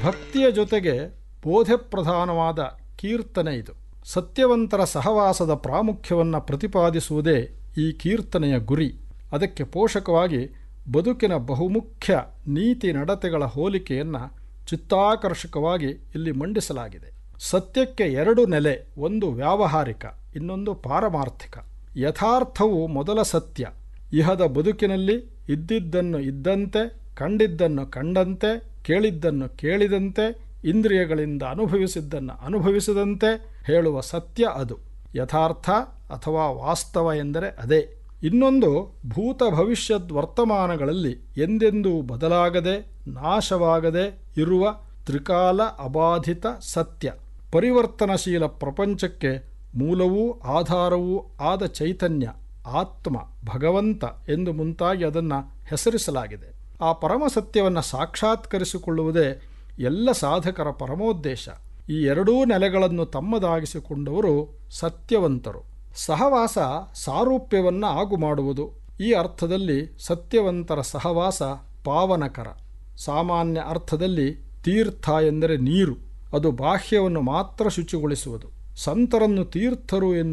ಭಕ್ತಿಯ ಜೊತೆಗೆ ಬೋಧೆ ಪ್ರಧಾನವಾದ ಕೀರ್ತನೆ ಇದು ಸತ್ಯವಂತರ ಸಹವಾಸದ ಪ್ರಾಮುಖ್ಯವನ್ನು ಪ್ರತಿಪಾದಿಸುವುದೇ ಈ ಕೀರ್ತನೆಯ ಗುರಿ ಅದಕ್ಕೆ ಪೋಷಕವಾಗಿ ಬದುಕಿನ ಬಹುಮುಖ್ಯ ನೀತಿ ನಡತೆಗಳ ಹೋಲಿಕೆಯನ್ನು ಚಿತ್ತಾಕರ್ಷಕವಾಗಿ ಇಲ್ಲಿ ಮಂಡಿಸಲಾಗಿದೆ ಸತ್ಯಕ್ಕೆ ಎರಡು ನೆಲೆ ಒಂದು ವ್ಯಾವಹಾರಿಕ ಇನ್ನೊಂದು ಪಾರಮಾರ್ಥಿಕ ಯಥಾರ್ಥವು ಮೊದಲ ಸತ್ಯ ಇಹದ ಬದುಕಿನಲ್ಲಿ ಇದ್ದಿದ್ದನ್ನು ಇದ್ದಂತೆ ಕಂಡಿದ್ದನ್ನು ಕಂಡಂತೆ ಕೇಳಿದ್ದನ್ನು ಕೇಳಿದಂತೆ ಇಂದ್ರಿಯಗಳಿಂದ ಅನುಭವಿಸಿದ್ದನ್ನು ಅನುಭವಿಸಿದಂತೆ ಹೇಳುವ ಸತ್ಯ ಅದು ಯಥಾರ್ಥ ಅಥವಾ ವಾಸ್ತವ ಎಂದರೆ ಅದೇ ಇನ್ನೊಂದು ಭೂತ ಭವಿಷ್ಯದ್ ವರ್ತಮಾನಗಳಲ್ಲಿ ಎಂದೆಂದೂ ಬದಲಾಗದೆ ನಾಶವಾಗದೆ ಇರುವ ತ್ರಿಕಾಲ ಅಬಾಧಿತ ಸತ್ಯ ಪರಿವರ್ತನಶೀಲ ಪ್ರಪಂಚಕ್ಕೆ ಮೂಲವೂ ಆಧಾರವೂ ಆದ ಚೈತನ್ಯ ಆತ್ಮ ಭಗವಂತ ಎಂದು ಮುಂತಾಗಿ ಅದನ್ನು ಹೆಸರಿಸಲಾಗಿದೆ ಆ ಪರಮ ಸತ್ಯವನ್ನು ಸಾಕ್ಷಾತ್ಕರಿಸಿಕೊಳ್ಳುವುದೇ ಎಲ್ಲ ಸಾಧಕರ ಪರಮೋದ್ದೇಶ ಈ ಎರಡೂ ನೆಲೆಗಳನ್ನು ತಮ್ಮದಾಗಿಸಿಕೊಂಡವರು ಸತ್ಯವಂತರು ಸಹವಾಸ ಸಾರೂಪ್ಯವನ್ನು ಆಗು ಮಾಡುವುದು ಈ ಅರ್ಥದಲ್ಲಿ ಸತ್ಯವಂತರ ಸಹವಾಸ ಪಾವನಕರ ಸಾಮಾನ್ಯ ಅರ್ಥದಲ್ಲಿ ತೀರ್ಥ ಎಂದರೆ ನೀರು ಅದು ಬಾಹ್ಯವನ್ನು ಮಾತ್ರ ಶುಚಿಗೊಳಿಸುವುದು ಸಂತರನ್ನು ತೀರ್ಥರು ಎಂದು